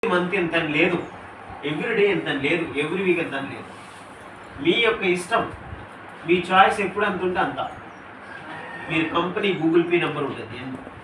Month ఎంత అని లేదు ఎవ్రీ డే ఎంత అని లేదు ఎవ్రీ వీక్ ఎంత అని లేదు మీ యొక్క ఇష్టం మీ చాయిస్ ఎప్పుడు అంత ఉంటే అంత మీరు కంపెనీ గూగుల్ పే నెంబర్ ఉంటుంది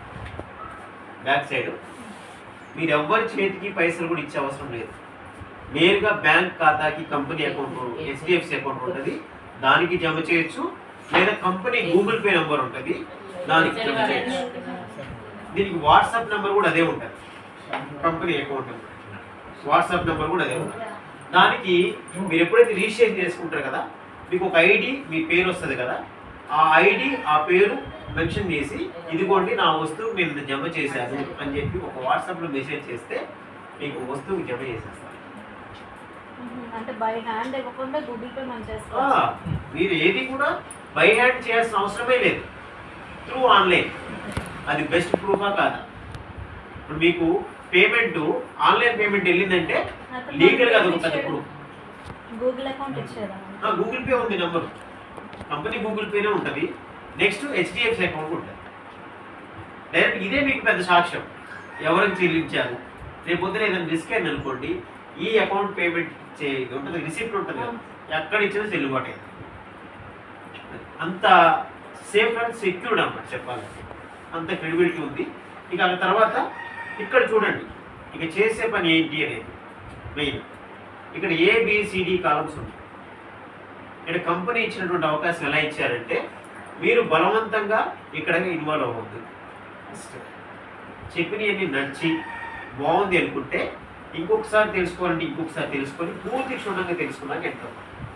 బ్యాక్ సైడ్ మీరు ఎవ్వరి చేతికి పైసలు కూడా ఇచ్చే అవసరం లేదు నేరుగా బ్యాంక్ ఖాతాకి కంపెనీ అకౌంట్ హెచ్డిఎఫ్సి అకౌంట్ ఉంటుంది దానికి జమ చేయొచ్చు లేదా కంపెనీ గూగుల్ పే నెంబర్ ఉంటుంది దానికి జమ చేయొచ్చు దీనికి వాట్సాప్ నెంబర్ కూడా అదే ఉంటుంది company account number WhatsApp number కూడా అదే ఉంటుంది దానికి మీరు ఎప్పుడైతే రిజిస్ట్రేషన్ చేసుకుంటారు కదా మీకు ఒక ఐడి మీ పేరు వస్తుంది కదా ఆ ఐడి ఆ పేరు మెన్షన్ చేసి ఇదిగోండి నా వస్తువు నేను జమ చేశాను అని చెప్పి ఒక వాట్సాప్లో మెసేజ్ చేస్తే మీకు వస్తువు జమ చేసేస్తాను అంటే బై హ్యాండ్ ఇవ్వకుండా గూగుల్ పే మనం ఆ, చేసుకోవచ్చు మీరు ఏది కూడా బై హ్యాండ్ చేయాల్సిన అవసరమే లేదు త్రూ ఆన్లైన్ అది బెస్ట్ ప్రూఫా కాదా ఇప్పుడు మీకు పేమెంట్ ఆన్లైన్ పేమెంట్ వెళ్ళిందంటే లీగల్గా అది ఒక పెద్ద ప్రూఫ్ గూగుల్ అకౌంట్ ఇచ్చేదా గూగుల్ పే ఉంది నెంబర్ కంపెనీ గూగుల్ పేనే ఉంటుంది నెక్స్ట్ హెచ్డిఎఫ్సి అకౌంట్ ఉంటుంది డైరెక్ట్ ఇదే మీకు పెద్ద సాక్ష్యం ఎవరికి చెల్లించారు రేపు పొద్దున ఏదైనా రిస్క్ అయింది అనుకోండి ఈ అకౌంట్ పేమెంట్ చే ఇది ఉంటుంది రిసిప్ట్ ఉంటుంది కదా ఎక్కడ ఇచ్చినా చెల్లుబాటు అయింది అంత సేఫ్ అండ్ సెక్యూర్డ్ అన్నమాట చెప్పాలంటే అంత క్రెడిబిలిటీ ఉంది ఇక ఆ తర్వాత ఇక్కడ చూడండి ఇక చేసే పని ఏంటి అనేది మెయిన్ ఇక్కడ ఏబిసిడి కాలమ్స్ ఉంటాయి ఇక్కడ కంపెనీ ఇచ్చినటువంటి అవకాశం ఎలా ఇచ్చారంటే మీరు బలవంతంగా ఇక్కడ ఇన్వాల్వ్ అవ్వద్దు చెప్పినవన్నీ నచ్చి బాగుంది అనుకుంటే ఇంకొకసారి తెలుసుకోవాలంటే ఇంకొకసారి తెలుసుకొని పూర్తి క్షుణ్ణంగా తెలుసుకున్నాక ఎంతో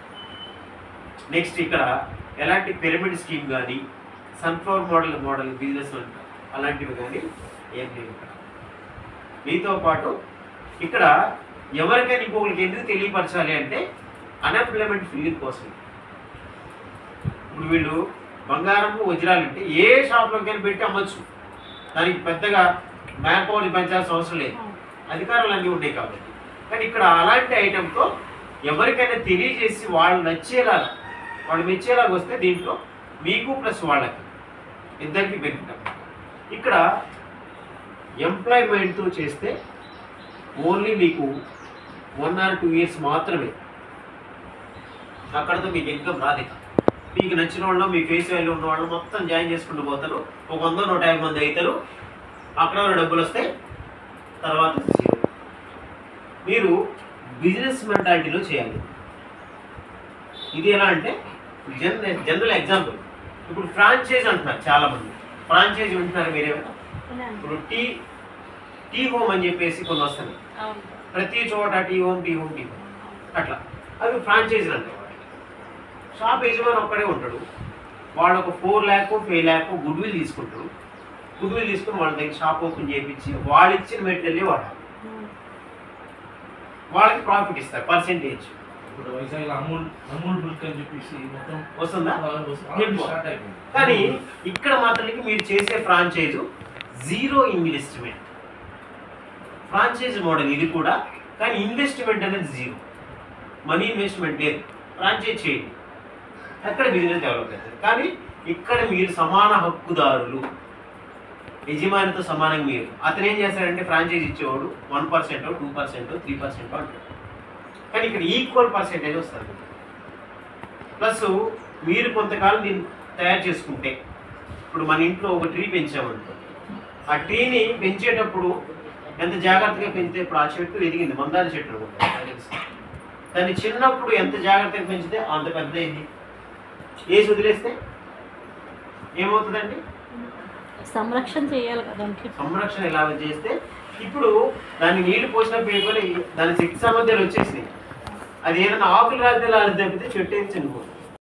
నెక్స్ట్ ఇక్కడ ఎలాంటి పిరమిడ్ స్కీమ్ కానీ సన్ఫ్లవర్ మోడల్ మోడల్ బిజినెస్ అంటారు అలాంటివి కానీ ఏం లేవు ఇక్కడ మీతో పాటు ఇక్కడ ఎవరికైనా ఇంకొకరికి ఎందుకు తెలియపరచాలి అంటే అన్ఎంప్లాయ్మెంట్ ఫిల్లింగ్ కోసం ఇప్పుడు వీళ్ళు బంగారం వజ్రాలు అంటే ఏ షాప్లోకైనా పెట్టి అమ్మొచ్చు దానికి పెద్దగా మ్యాన్ పవర్ని పెంచాల్సిన అవసరం లేదు అధికారాలు అన్నీ ఉన్నాయి కాబట్టి కానీ ఇక్కడ అలాంటి ఐటెంతో ఎవరికైనా తెలియజేసి వాళ్ళు నచ్చేలాగా వాళ్ళు మెచ్చేలాగా వస్తే దీంట్లో మీకు ప్లస్ వాళ్ళకి ఇద్దరికి బెనిఫిట్ అన్నమాట. ఇక్కడ ఎంప్లాయ్మెంట్తో చేస్తే ఓన్లీ మీకు వన్ ఆర్ టూ ఇయర్స్ మాత్రమే అక్కడతో మీకు ఇన్కమ్ రాదు ఇక. మీకు నచ్చిన వాళ్ళు మీ ఫేస్ వాల్యూ ఉన్న వాళ్ళు మొత్తం జాయిన్ చేసుకుంటూ పోతారు ఒక వంద నూట యాభై మంది అవుతారు అక్కడ డబ్బులు వస్తాయి తర్వాత zero. మీరు బిజినెస్ మెంటాలిటీలో చేయాలి ఇది ఎలా అంటే జనరల్ జనరల్ ఎగ్జాంపుల్ ఇప్పుడు ఫ్రాంచైజ్ అంటున్నారు చాలా మంది ఫ్రాంచైజ్ వింటున్నారు మీరేమైనా ఇప్పుడు టీ టీ హోమ్ అని చెప్పేసి కొన్ని వస్తున్నాయి అవును ప్రతి చోట tea home tea home tea home అట్లా అవి ఫ్రాంచైజీలు అంటారు షాప్ యజమాని ఒక్కడే ఉంటాడు వాడు ఒక four lakh five lakh goodwill తీసుకుంటాడు గుడ్ విల్ తీసుకుని వాళ్ళ దగ్గర షాప్ ఓపెన్ చేయించి వాళ్ళు ఇచ్చిన మెటీరియల్ వాడాలి వాళ్ళకి ప్రాఫిట్ ఇస్తారు పర్సెంటేజ్ ఇప్పుడు వైజాగ్లో అమూల్ అమూల్ మిల్క్ అని చెప్పేసి మొత్తం వస్తుందా ఆల్రెడీ స్టార్ట్ అయిపోయింది కానీ ఇక్కడ మాత్రానికి మీరు చేసే franchise zero investment franchise model ఇది కూడా కానీ ఇన్వెస్ట్మెంట్ అనేది జీరో మనీ ఇన్వెస్ట్మెంట్ లేదు ఫ్రాంచైజ్ చేయండి అక్కడ బిజినెస్ డెవలప్ అవుతుంది కానీ ఇక్కడ మీరు సమాన హక్కుదారులు యజమానితో సమానంగా మీరు అతను ఏం చేస్తాడంటే ఫ్రాంచైజ్ ఇచ్చేవాడు one percent two percent three percent అంటాడు కానీ ఇక్కడ ఈక్వల్ పర్సెంటేజ్ వస్తుంది ప్లస్ మీరు కొంతకాలం దీన్ని తయారు చేసుకుంటే ఇప్పుడు మన ఇంట్లో ఒక ట్రీ పెంచామనుకో ఆ ట్రీని పెంచేటప్పుడు ఎంత జాగ్రత్తగా పెంచితే ఇప్పుడు ఆ చెట్టు ఎదిగింది మందార చెట్టు అనుకుంటా, నాకు తెలుసు. దాన్ని చిన్నప్పుడు ఎంత జాగ్రత్తగా పెంచితే అంత పెద్ద అయింది వేసి వదిలేస్తే ఏమవుతుందండి సంరక్షణ చేయాలి కదా దానికి సంరక్షణ ఎలా చేస్తే ఇప్పుడు దాన్ని నీళ్లు పోసిన పేపర్ దాని శక్తి సామర్థ్యాలు వచ్చేసినాయి అది ఏదైనా ఆకులు రాస్తే లాలి తప్పితే చెట్టు ఏం చనిపోతుంది